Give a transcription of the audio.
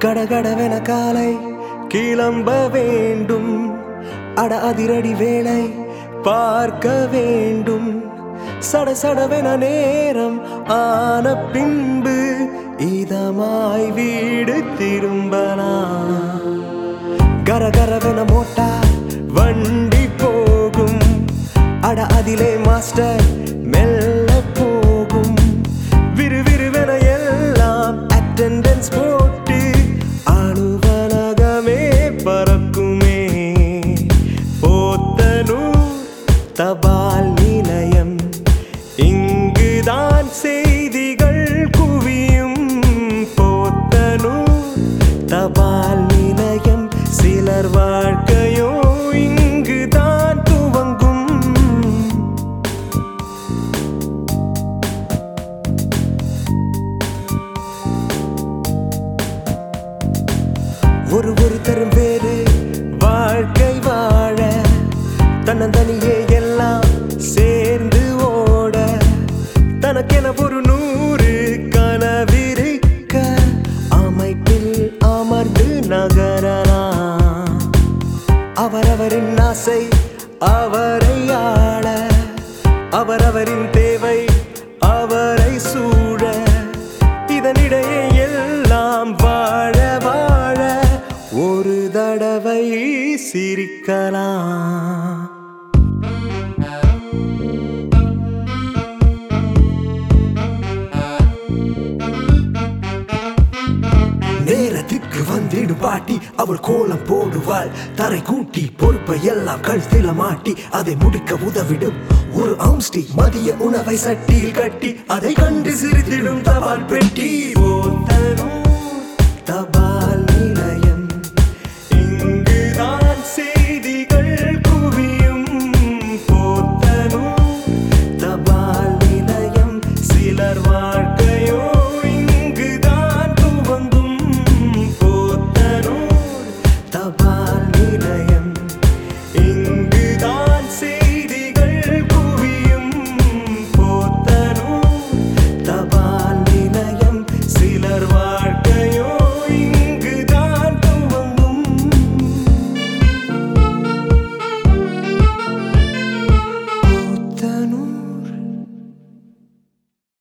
கடகடவென காலை கிளம்ப வேண்டும் அட அதிரடி வேலை பார்க்க வேண்டும் சட சடவென நேரம் ஆன பின்பு இதமாய் வீடு திரும்பலாம் கரகரவென மோட்டார் வண்டி போகும் அட அதிலே மாஸ்டர் மெல்ல போகும் விறுவிறுவென எல்லாம் அட்டெண்டன்ஸ் போட்டு அலுவலகமே பறக்குமே போத்தனூர் தபால் நிலையம் இங்குதான் செய்திகள் குவியும் போத்தனூர் தபால் நிலையம் சிலர் வாழ்க்கையோ இங்குதான் துவங்கும் ஒரு ஒரு தரும் வேறு வாழ்க்கை வாழ தன்னந்தனியே எல்லாம் சேர்ந்து ஓட தனக்கென ஒரு நூறு கனவிருக்க அமைப்பில் அமர்ந்து நகரலாம் அவரவரின் ஆசை அவரை ஆள அவரவரின் தேவை அவரை சூழ இதனிடையே எல்லாம் வாழ வாழ ஒரு தடவை சிரிக்கலாம் நேரத்துக்கு வந்திடும் பாட்டி அவள் கோலம் போடுவாள் தரை கூட்டி பொறுப்பை எல்லாம் கழுத்தில மாட்டி அதை முடிக்க உதவிடும் ஒரு அம்ஸ்டி மதிய உணவை சட்டியில் கட்டி அதை கண்டு சிரித்திடும் தபால் பெட்டி போத்தனும்